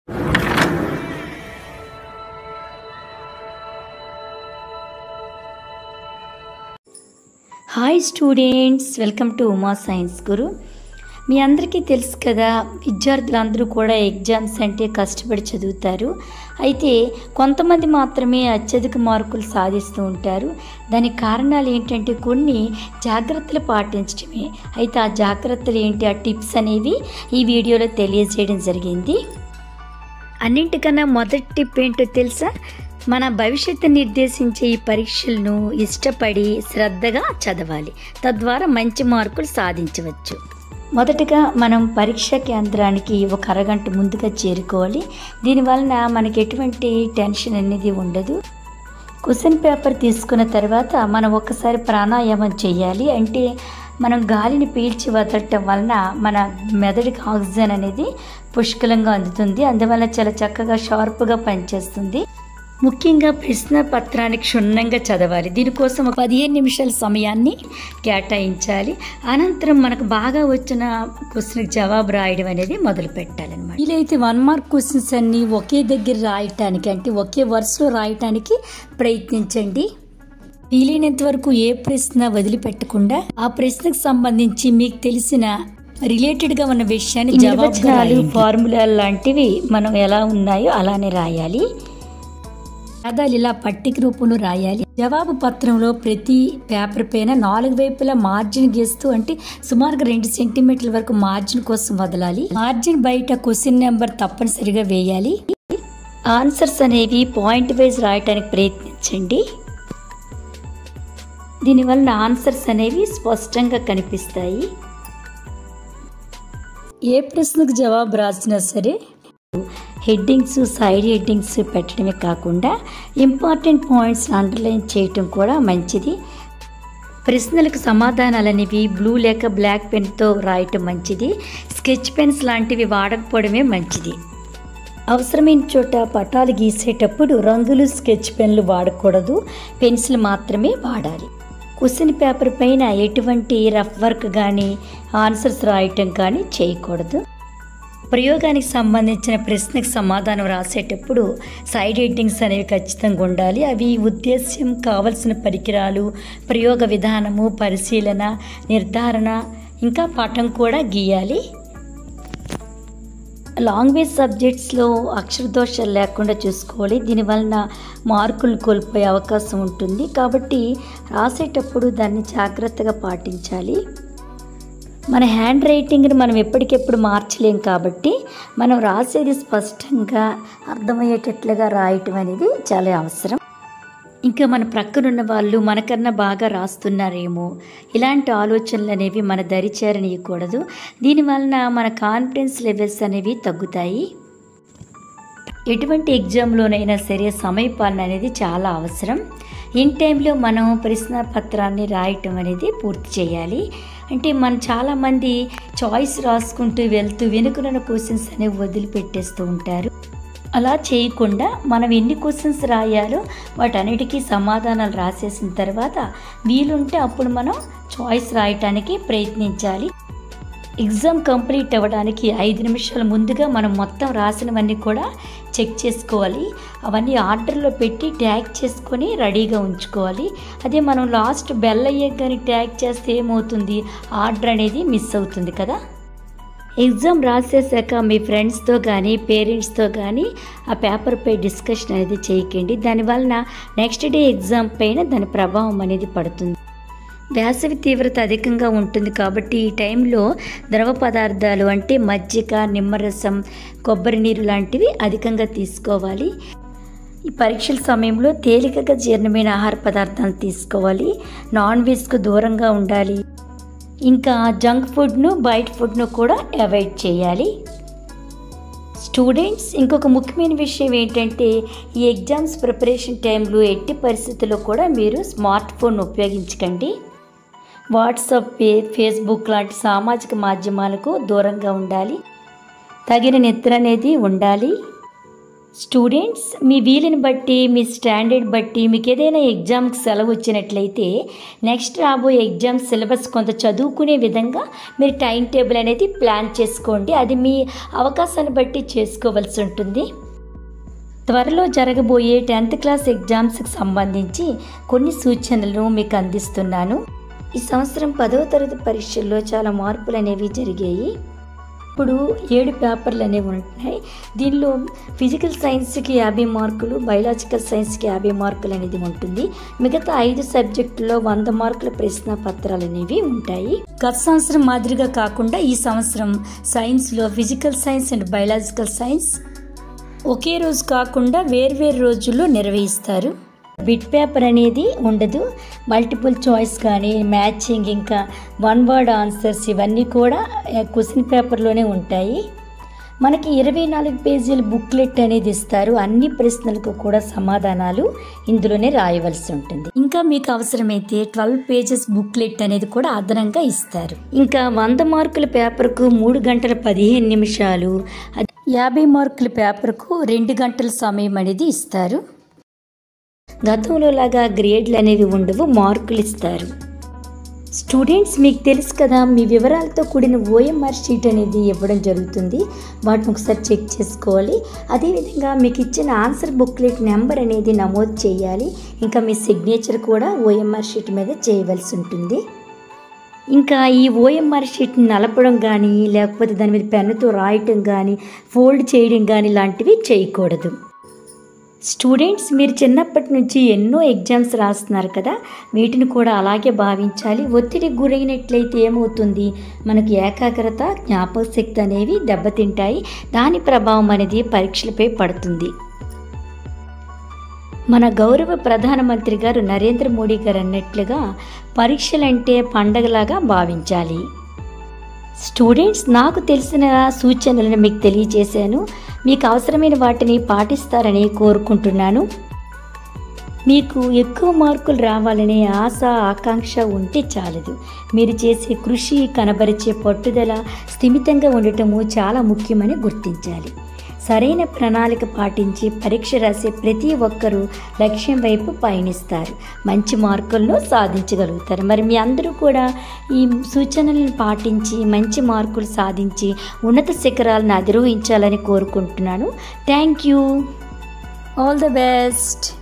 hi students welcome to Uma science guru మీ అందరికీ తెలుసు కదా విద్యార్థులందరూ కూడా ఎగ్జామ్స్ అంటే కష్టపడి చదువుతారు అయితే కొంతమంది మాత్రమే అత్యధిక మార్కులు సాధిస్తూ ఉంటారు దానికి కారణాలు ఏంటంటే కొన్ని జాగ్రత్తలు పాటించడమే అయితే ఆ జాగ్రత్తలు ఏంటి ఆ టిప్స్ అనేవి ఈ వీడియోలో తెలియజేయడం జరిగింది అన్నింటికన్నా మొదటి టిప్ ఏంటో తెలుసా మన భవిష్యత్తు నిర్దేశించే ఈ పరీక్షలను ఇష్టపడి శ్రద్ధగా చదవాలి తద్వారా మంచి మార్కులు సాధించవచ్చు మొదటగా మనం పరీక్ష కేంద్రానికి ఒక అరగంట ముందుగా చేరుకోవాలి దీనివలన మనకి ఎటువంటి టెన్షన్ అనేది ఉండదు క్వశ్చన్ పేపర్ తీసుకున్న తర్వాత మనం ఒక్కసారి ప్రాణాయామం చేయాలి అంటే మనం గాలిని పీల్చి వదలటం వలన మన మెదడుకి ఆక్సిజన్ అనేది పుష్కలంగా అందుతుంది అందువల్ల చాలా చక్కగా షార్ప్గా పనిచేస్తుంది ముఖ్యంగా ప్రశ్న పత్రాన్ని క్షుణ్ణంగా చదవాలి దీనికోసం ఒక పదిహేను నిమిషాల సమయాన్ని కేటాయించాలి అనంతరం మనకు బాగా వచ్చిన క్వశ్చన్కి జవాబు రాయడం అనేది మొదలు పెట్టాలన్నమాట వీలైతే వన్ మార్క్ క్వశ్చన్స్ అన్ని ఒకే దగ్గర రాయటానికి అంటే ఒకే వరుసలో రాయటానికి ప్రయత్నించండి వీలైనంత వరకు ఏ ప్రశ్న వదిలిపెట్టకుండా ఆ ప్రశ్నకు సంబంధించి మీకు తెలిసిన రిలేటెడ్గా ఉన్న విషయాన్ని జవాబు ఫార్ములా లాంటివి మనం ఎలా ఉన్నాయో అలానే రాయాలి పదాలు ఇలా పట్టిక రూపంలో రాయాలి జవాబు పత్రంలో ప్రతి పేపర్ పైన నాలుగు వైపులా మార్జిన్ గీస్తూ అంటే సుమారుగా రెండు సెంటీమీటర్ల వరకు మార్జిన్ కోసం వదలాలి మార్జిన్ బయట క్వశ్చన్ నెంబర్ తప్పనిసరిగా వేయాలి ఆన్సర్స్ అనేవి పాయింట్ వైజ్ రాయటానికి ప్రయత్నించండి దీనివల్ల ఆన్సర్స్ అనేవి స్పష్టంగా కనిపిస్తాయి ఏ ప్రశ్నకు జవాబు రాసినా సరే హెడ్డింగ్స్ సైడ్ హెడ్డింగ్స్ పెట్టడమే కాకుండా ఇంపార్టెంట్ పాయింట్స్ అండర్లైన్ చేయటం కూడా మంచిది ప్రశ్నలకు సమాధానాలు అనేవి బ్లూ లేక బ్లాక్ పెన్తో రాయటం మంచిది స్కెచ్ పెన్స్ లాంటివి వాడకపోవడమే మంచిది అవసరమైన చోట పటాలు గీసేటప్పుడు రంగులు స్కెచ్ పెన్లు వాడకూడదు పెన్సిల్ మాత్రమే వాడాలి క్వశ్చన్ పేపర్ పైన ఎటువంటి రఫ్ వర్క్ కానీ ఆన్సర్స్ రాయటం కానీ చేయకూడదు ప్రయోగానికి సంబంధించిన ప్రశ్నకు సమాధానం రాసేటప్పుడు సైడ్ హెడ్డింగ్స్ అనేవి ఖచ్చితంగా ఉండాలి అవి ఉద్దేశ్యం కావలసిన పరికరాలు ప్రయోగ విధానము పరిశీలన నిర్ధారణ ఇంకా పాఠం కూడా గీయాలి లాంగ్వేజ్ సబ్జెక్ట్స్లో అక్షర దోషాలు లేకుండా చూసుకోవాలి దీనివలన మార్కులు కోల్పోయే అవకాశం ఉంటుంది కాబట్టి రాసేటప్పుడు దాన్ని జాగ్రత్తగా పాటించాలి మన హ్యాండ్ రైటింగ్ని మనం ఎప్పటికెప్పుడు మార్చలేం కాబట్టి మనం రాసేది స్పష్టంగా అర్థమయ్యేటట్లుగా రాయటం అనేది చాలా అవసరం ఇంకా మన ప్రక్కనున్న వాళ్ళు మనకన్నా బాగా రాస్తున్నారేమో ఇలాంటి ఆలోచనలు అనేవి మన దరి చేరనీయకూడదు దీనివలన మన కాన్ఫిడెన్స్ లెవెల్స్ అనేవి తగ్గుతాయి ఎటువంటి ఎగ్జామ్లోనైనా సరే సమయపాలన అనేది చాలా అవసరం ఇన్ టైంలో మనం ప్రశ్న పత్రాన్ని రాయటం అనేది పూర్తి చేయాలి అంటే మనం చాలామంది చాయిస్ రాసుకుంటూ వెళ్తూ వెనుకనున్న క్వశ్చన్స్ అనేవి వదిలిపెట్టేస్తూ ఉంటారు అలా చేయకుండా మనం ఎన్ని క్వశ్చన్స్ రాయాలో వాటన్నిటికీ సమాధానాలు రాసేసిన తర్వాత వీలుంటే అప్పుడు మనం చాయిస్ రాయటానికి ప్రయత్నించాలి ఎగ్జామ్ కంప్లీట్ అవ్వడానికి ఐదు నిమిషాల ముందుగా మనం మొత్తం రాసినవన్నీ కూడా చెక్ చేసుకోవాలి అవన్నీ ఆర్డర్లో పెట్టి ట్యాగ్ చేసుకొని రెడీగా ఉంచుకోవాలి అదే మనం లాస్ట్ బెల్ అయ్యే కానీ ట్యాగ్ చేస్తే ఏమవుతుంది ఆర్డర్ అనేది మిస్ అవుతుంది కదా ఎగ్జామ్ రాసేసాక మీ ఫ్రెండ్స్తో కానీ పేరెంట్స్తో కానీ ఆ పేపర్పై డిస్కషన్ అనేది చేయకండి దానివలన నెక్స్ట్ డే ఎగ్జామ్ పైన దాని ప్రభావం అనేది పడుతుంది వేసవి తీవ్రత అధికంగా ఉంటుంది కాబట్టి ఈ టైంలో ద్రవ పదార్థాలు అంటే మజ్జిగ నిమ్మరసం కొబ్బరి నీరు లాంటివి అధికంగా తీసుకోవాలి ఈ పరీక్షల సమయంలో తేలికగా జీర్ణమైన ఆహార పదార్థాలు తీసుకోవాలి నాన్ వెజ్కు దూరంగా ఉండాలి ఇంకా జంక్ ఫుడ్ను బయట ఫుడ్ను కూడా అవాయిడ్ చేయాలి స్టూడెంట్స్ ఇంకొక ముఖ్యమైన విషయం ఏంటంటే ఈ ఎగ్జామ్స్ ప్రిపరేషన్ టైంలో ఎట్టి పరిస్థితుల్లో కూడా మీరు స్మార్ట్ ఫోన్ ఉపయోగించకండి వాట్సాప్ ఫే ఫేస్బుక్ లాంటి సామాజిక మాధ్యమాలకు దూరంగా ఉండాలి తగిన నిద్ర అనేది ఉండాలి స్టూడెంట్స్ మీ వీలుని బట్టి మీ స్టాండర్డ్ బట్టి మీకు ఏదైనా ఎగ్జామ్కి సెలవు వచ్చినట్లయితే నెక్స్ట్ రాబోయే ఎగ్జామ్ సిలబస్ కొంత చదువుకునే విధంగా మీరు టైం టేబుల్ అనేది ప్లాన్ చేసుకోండి అది మీ అవకాశాన్ని బట్టి చేసుకోవాల్సి ఉంటుంది త్వరలో జరగబోయే టెన్త్ క్లాస్ ఎగ్జామ్స్కి సంబంధించి కొన్ని సూచనలను మీకు అందిస్తున్నాను ఈ సంవత్సరం పదవ తరగతి పరీక్షల్లో చాలా మార్పులు అనేవి జరిగాయి ఇప్పుడు ఏడు పేపర్లు అనేవి ఉంటున్నాయి దీనిలో ఫిజికల్ సైన్స్కి యాభై మార్కులు బయలాజికల్ సైన్స్కి యాభై మార్కులు అనేది ఉంటుంది మిగతా ఐదు సబ్జెక్టుల్లో వంద మార్కుల ప్రశ్న పత్రాలు అనేవి ఉంటాయి గత సంవత్సరం మాదిరిగా కాకుండా ఈ సంవత్సరం సైన్స్లో physical science and biological science ఒకే రోజు కాకుండా వేర్వేరు రోజుల్లో నిర్వహిస్తారు బిట్ పేపర్ అనేది ఉండదు మల్టిపుల్ చాయిస్ కానీ మ్యాచింగ్ ఇంకా వన్ వర్డ్ ఆన్సర్స్ ఇవన్నీ కూడా క్వశ్చన్ పేపర్లోనే ఉంటాయి మనకి ఇరవై నాలుగు పేజీల బుక్లెట్ అనేది ఇస్తారు అన్ని ప్రశ్నలకు కూడా సమాధానాలు ఇందులోనే రాయవలసి ఉంటుంది ఇంకా మీకు అవసరమైతే ట్వెల్వ్ పేజెస్ బుక్లెట్ అనేది కూడా అదనంగా ఇస్తారు ఇంకా వంద మార్కుల పేపర్కు మూడు గంటల పదిహేను నిమిషాలు యాభై మార్కుల పేపర్కు రెండు గంటల సమయం అనేది ఇస్తారు గతంలో లాగా గ్రేడ్లు అనేవి ఉండవు మార్కులు ఇస్తారు స్టూడెంట్స్ మీకు తెలుసు కదా మీ వివరాలతో కూడిన ఓఎంఆర్ షీట్ అనేది ఇవ్వడం జరుగుతుంది వాటిని ఒకసారి చెక్ చేసుకోవాలి అదేవిధంగా మీకు ఇచ్చిన ఆన్సర్ బుక్లెట్ నెంబర్ అనేది నమోదు చేయాలి ఇంకా మీ సిగ్నేచర్ కూడా ఓఎంఆర్ షీట్ మీద చేయవలసి ఉంటుంది ఇంకా ఈ ఓఎంఆర్ షీట్ని నలపడం కానీ లేకపోతే దాని మీద పెన్నుతో రాయటం కానీ ఫోల్డ్ చేయడం కానీ లాంటివి చేయకూడదు స్టూడెంట్స్ మీరు చిన్నప్పటి నుంచి ఎన్నో ఎగ్జామ్స్ రాస్తున్నారు కదా వీటిని కూడా అలాగే భావించాలి ఒత్తిడికి గురైనట్లయితే ఏమవుతుంది మనకు ఏకాగ్రత జ్ఞాపక శక్తి అనేవి దెబ్బతింటాయి దాని ప్రభావం అనేది పరీక్షలపై పడుతుంది మన గౌరవ ప్రధానమంత్రి గారు నరేంద్ర మోడీ గారు అన్నట్లుగా పరీక్షలంటే పండగలాగా భావించాలి స్టూడెంట్స్ నాకు తెలిసిన సూచనలను మీకు తెలియజేశాను మీకు అవసరమైన వాటిని పాటిస్తారని కోరుకుంటున్నాను మీకు ఎక్కువ మార్కులు రావాలనే ఆశ ఆకాంక్ష ఉంటే చాలదు మీరు చేసే కృషి కనబరిచే పట్టుదల స్థిమితంగా ఉండటము చాలా ముఖ్యమని గుర్తించాలి సరైన ప్రణాళిక పాటించి పరీక్ష రాసే ప్రతి ఒక్కరూ లక్ష్యం వైపు పయనిస్తారు మంచి మార్కులను సాధించగలుగుతారు మరి మీ అందరూ కూడా ఈ సూచనలను పాటించి మంచి మార్కులు సాధించి ఉన్నత శిఖరాలను అధిరోహించాలని కోరుకుంటున్నాను thank you all the best